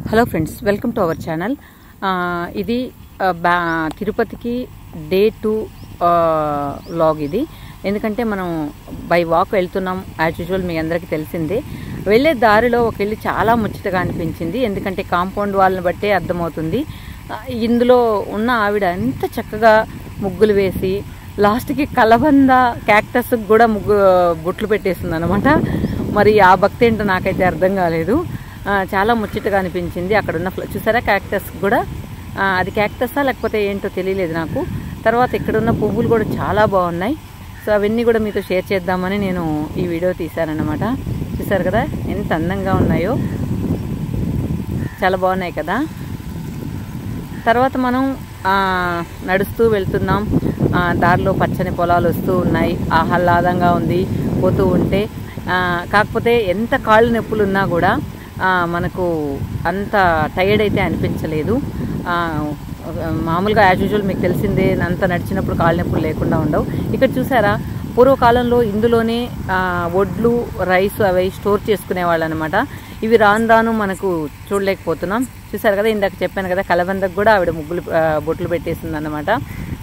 hello friends welcome to our channel ఇది ఆ, బ్యా తిరుపతికి డే టూ వ్లాగ్ ఇది ఎందుకంటే మనం బై వాక్ వెళ్తున్నాం యాజ్ యూజువల్ మీ అందరికీ తెలిసిందే వెళ్ళే దారిలో ఒక ఇల్లు చాలా ముచ్చటగా అనిపించింది ఎందుకంటే కాంపౌండ్ వాళ్ళని బట్టే అర్థమవుతుంది ఆ, ఇందులో ఉన్న ఆవిడ ఎంత చక్కగా ముగ్గులు వేసి లాస్ట్కి కలబంద క్యాక్టస్ కూడా ముగ్గు బుట్లు పెట్టేస్తుంది అనమాట మరి ఆ భక్తి ఏంటో నాకైతే అర్థం కాలేదు ఆ, చాలా ముచ్చటగా అనిపించింది అక్కడ ఉన్న ఫ్ల- చూసారా క్యాక్టస్ కూడా ఆ, అది క్యాక్టసా లేకపోతే ఏంటో తెలియలేదు నాకు తర్వాత ఇక్కడ ఉన్న పువ్వులు కూడా చాలా బాగున్నాయి సో అవన్నీ కూడా మీతో షేర్ చేద్దామని నేను ఈ వీడియో తీశానన్నమాట చూసారు కదా ఎంత అందంగా ఉన్నాయో చాలా బాగున్నాయి కదా తర్వాత మనం ఆ, నడుస్తూ వెళ్తున్నాం ఆ, దారిలో పచ్చని పొలాలు వస్తూ ఉన్నాయి ఆహ్లాదంగా ఉంది పోతూ ఉంటే ఆ, కాకపోతే ఎంత కాళ్ళు నొప్పులు ఉన్నా కూడా ఆ, మనకు అంత టైర్డ్ అయితే అనిపించలేదు ఆ, మామూలుగా యాజ్ యూజువల్ మీకు తెలిసిందే అంత నడిచినప్పుడు కాళ్ళ నొప్పులు లేకుండా ఉండవు ఇక్కడ చూసారా పూర్వకాలంలో ఇందులోనే ఆ, వడ్లు రైస్ అవి స్టోర్ చేసుకునేవాళ్ళు అనమాట ఇవి రాను రాను మనకు చూడలేకపోతున్నాం చూసారు కదా ఇందాక చెప్పాను కదా కలబందకు కూడా ఆవిడ ముగ్గులు ఆ, బొట్లు పెట్టేసింది అనమాట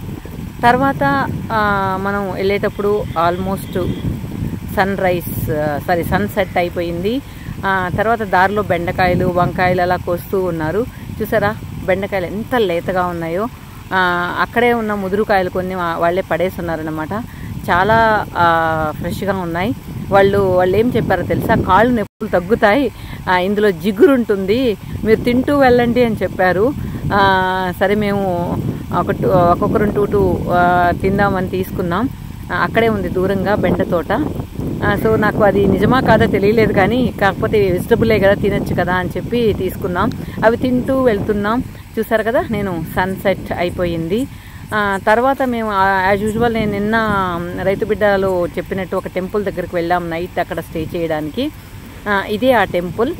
తర్వాత ఆ, మనం వెళ్ళేటప్పుడు almost sunrise sorry sunset అయిపోయింది ఆ, తర్వాత దారిలో బెండకాయలు వంకాయలు అలా కోస్తూ ఉన్నారు చూసారా బెండకాయలు ఎంత లేతగా ఉన్నాయో ఆ, అక్కడే ఉన్న ముదురుకాయలు కొన్ని వా- వాళ్ళే పడేసి ఉన్నారనమాట చాలా ఆ, ఫ్రెష్గా ఉన్నాయి వాళ్ళు వాళ్ళు ఏం చెప్పారో తెలుసా కాళ్ళు నొప్పులు తగ్గుతాయి ఆ, ఇందులో జిగురు ఉంటుంది మీరు తింటూ వెళ్ళండి అని చెప్పారు ఆ, సరే మేము ఒక టూ ఒక్కొక్కరు టూ టూ ఆ, తిందామని తీసుకున్నాం ఆ, అక్కడే ఉంది దూరంగా బెండ తోట ఆ, సో నాకు అది నిజమా కాదా తెలియలేదు కానీ కాకపోతే వెజిటబులే కదా తినొచ్చు కదా అని చెప్పి తీసుకున్నాం అవి తింటూ వెళ్తున్నాం చూసారు కదా నేను సన్సెట్ అయిపోయింది ఆ, తర్వాత మేము యాజ్ యూజువల్ నేను నిన్న రైతు బిడ్డలో చెప్పినట్టు ఒక టెంపుల్ దగ్గరికి వెళ్ళాం నైట్ అక్కడ స్టే చేయడానికి ఆ, ఇదే ఆ టెంపుల్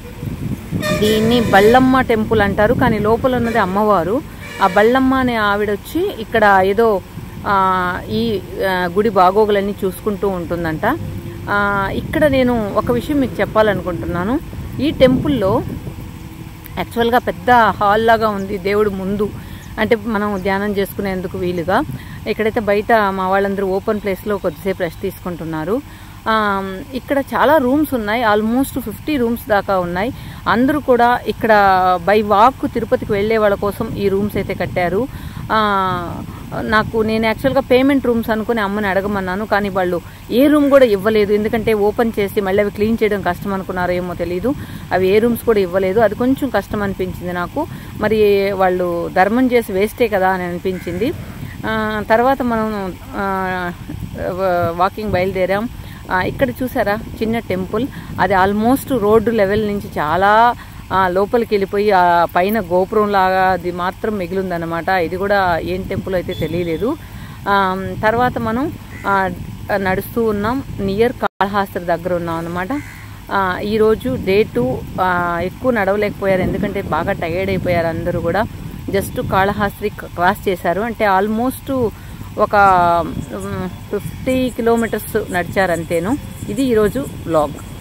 దీన్ని బళ్ళమ్మ టెంపుల్ అంటారు కానీ లోపల ఉన్నది అమ్మవారు ఆ బళ్ళమ్మ అనే ఆవిడ వచ్చి ఇక్కడ ఏదో ఆ, ఈ ఆ, గుడి బాగోగులన్నీ చూసుకుంటూ ఉంటుందంట ఆ, ఇక్కడ నేను ఒక విషయం మీకు చెప్పాలనుకుంటున్నాను ఈ టెంపుల్లో యాక్చువల్గా పెద్ద హాల్ లాగా ఉంది దేవుడు ముందు అంటే మనం ధ్యానం చేసుకునేందుకు వీలుగా ఇక్కడైతే బయట మా వాళ్ళందరూ ఓపెన్ ప్లేస్లో కొద్దిసేపు రెస్ట్ తీసుకుంటున్నారు ఆ, ఇక్కడ చాలా రూమ్స్ ఉన్నాయి ఆల్మోస్ట్ ఫిఫ్టీ రూమ్స్ దాకా ఉన్నాయి అందరూ కూడా ఇక్కడ బై వాక్ తిరుపతికి వెళ్ళే వాళ్ళ కోసం ఈ రూమ్స్ అయితే కట్టారు ఆ, నాకు నేను యాక్చువల్గా పేమెంట్ రూమ్స్ అనుకుని అమ్మని అడగమన్నాను కానీ వాళ్ళు ఏ రూమ్ కూడా ఇవ్వలేదు ఎందుకంటే ఓపెన్ చేసి మళ్ళీ అవి క్లీన్ చేయడం కష్టం అనుకున్నారో ఏమో తెలియదు అవి ఏ రూమ్స్ కూడా ఇవ్వలేదు అది కొంచెం కష్టం అనిపించింది నాకు మరి వాళ్ళు ధర్మం చేసి వేస్టే కదా అని అనిపించింది ఆ, తర్వాత మనం ఆ, వాకింగ్ బయలుదేరాం ఆ, ఇక్కడ చూసారా చిన్న టెంపుల్ అది ఆల్మోస్ట్ రోడ్డు లెవెల్ నుంచి చాలా ఆ, లోపలికి వెళ్ళిపోయి ఆ పైన గోపురం లాగా అది మాత్రం మిగిలిందనమాట ఇది కూడా ఏం టెంపుల్ అయితే తెలియలేదు ఆ, తర్వాత మనం ఆ, నడుస్తూ ఉన్నాం నియర్ కాళహాస్త్రి దగ్గర ఉన్నాం అనమాట ఈరోజు డే టూ ఎక్కువ నడవలేకపోయారు ఎందుకంటే బాగా టైర్డ్ అయిపోయారు అందరూ కూడా జస్ట్ కాళహాస్త్రి క్రాస్ చేశారు అంటే ఆల్మోస్ట్ ఒక ఫిఫ్టీ కిలోమీటర్స్ నడిచారు అంతేను ఇది ఈరోజు బ్లాగ్